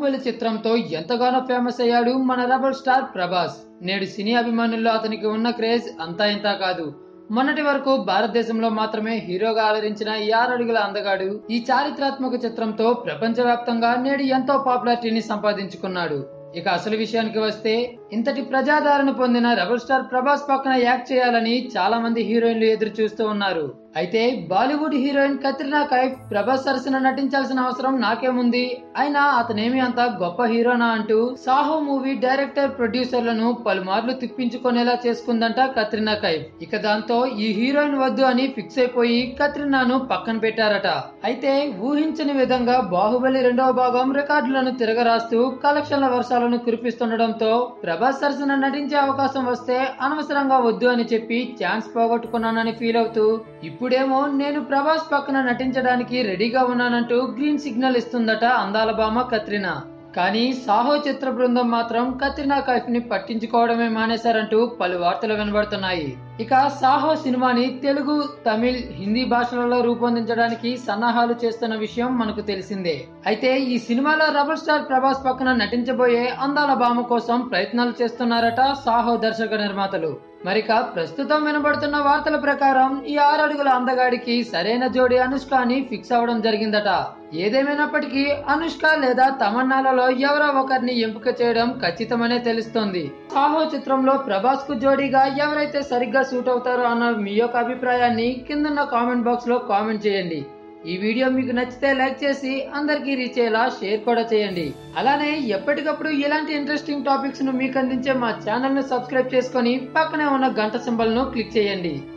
బాహుబలి చిత్రంతో ఎంతగానో ఫేమస్ అయ్యాడు మన రెబల్ స్టార్ ప్రభాస్ నేడు సినీ అభిమానుల్లో అతనికి ఉన్న క్రేజ్ అంతా ఇంతా కాదు మొన్నటి వరకు భారతదేశంలో మాత్రమే హీరోగా అలరించిన ఈ ఆరడుగుల అందగాడు ఈ చారిత్రాత్మక చిత్రంతో ప్రపంచవ్యాప్తంగా నేడు ఎంతో పాపులారిటీని సంపాదించుకున్నాడు ఇక అసలు విషయానికి వస్తే ఇంతటి ప్రజాదరణ పొందిన రెబల్ స్టార్ ప్రభాస్ పక్కన యాక్ట్ చేయాలని చాలా మంది హీరోయిన్లు ఎదురు చూస్తూ ఉన్నారు అయితే బాలీవుడ్ హీరోయిన్ కత్రినా కైఫ్ ప్రభాస్ సరసన నటించాల్సిన అవసరం నాకేముంది అయినా అతనేమి అంత గొప్ప హీరోనా అంటూ సాహో మూవీ డైరెక్టర్ ప్రొడ్యూసర్లను పలుమార్లు తిప్పించుకునేలా చేసుకుందంట కత్రినా కైఫ్ ఇక దాంతో ఈ హీరోయిన్ వద్దు అని ఫిక్స్ అయిపోయి కత్రినాను పక్కన పెట్టారట అయితే ఊహించని విధంగా బాహుబలి రెండవ భాగం రికార్డులను తిరగరాస్తూ కలెక్షన్ల వర్షాలను కురిపిస్తుండటంతో ప్రభాస్ సరసన నటించే అవకాశం వస్తే అనవసరంగా వద్దు అని చెప్పి ఛాన్స్ పోగొట్టుకున్నానని ఫీల్ అవుతూ ఇప్పుడేమో నేను ప్రభాస్ పక్కన నటించడానికి రెడీగా ఉన్నానంటూ గ్రీన్ సిగ్నల్ ఇస్తుందట అందాల భామ కత్రినా కానీ సాహో చిత్ర బృందం మాత్రం కత్రినా కైఫ్ ని పట్టించుకోవడమే మానేశారంటూ పలు వార్తలు వినబడుతున్నాయి ఇక సాహో సినిమాని తెలుగు తమిళ్ హిందీ భాషలలో రూపొందించడానికి సన్నాహాలు చేస్తున్న విషయం మనకు తెలిసిందే అయితే ఈ సినిమాలో రెబల్ స్టార్ ప్రభాస్ పక్కన నటించబోయే అందాల భామ కోసం ప్రయత్నాలు చేస్తున్నారట సాహో దర్శక నిర్మాతలు మరిక ప్రస్తుతం వినబడుతున్న వార్తల ప్రకారం ఈ ఆరడుగుల అందగాడికి సరైన జోడి అనుష్క అని ఫిక్స్ అవడం జరిగిందట ఏదేమైనప్పటికీ అనుష్క లేదా తమన్నాలలో ఎవరో ఒకరిని ఎంపిక చేయడం ఖచ్చితమనే తెలుస్తోంది సాహో చిత్రంలో ప్రభాస్ కు జోడీగా ఎవరైతే సరిగ్గా సూట్ అవుతారో అన్న మీ యొక్క అభిప్రాయాన్ని కిందన్న కామెంట్ బాక్స్ లో కామెంట్ చేయండి ఈ వీడియో మీకు నచ్చితే లైక్ చేసి అందరికీ రీచ్ అయ్యేలా షేర్ కూడా చేయండి అలానే ఎప్పటికప్పుడు ఇలాంటి ఇంట్రెస్టింగ్ టాపిక్స్ ను మీకు అందించే మా ఛానల్ ను సబ్స్క్రైబ్ చేసుకొని పక్కనే ఉన్న గంట సింబల్ ను క్లిక్ చేయండి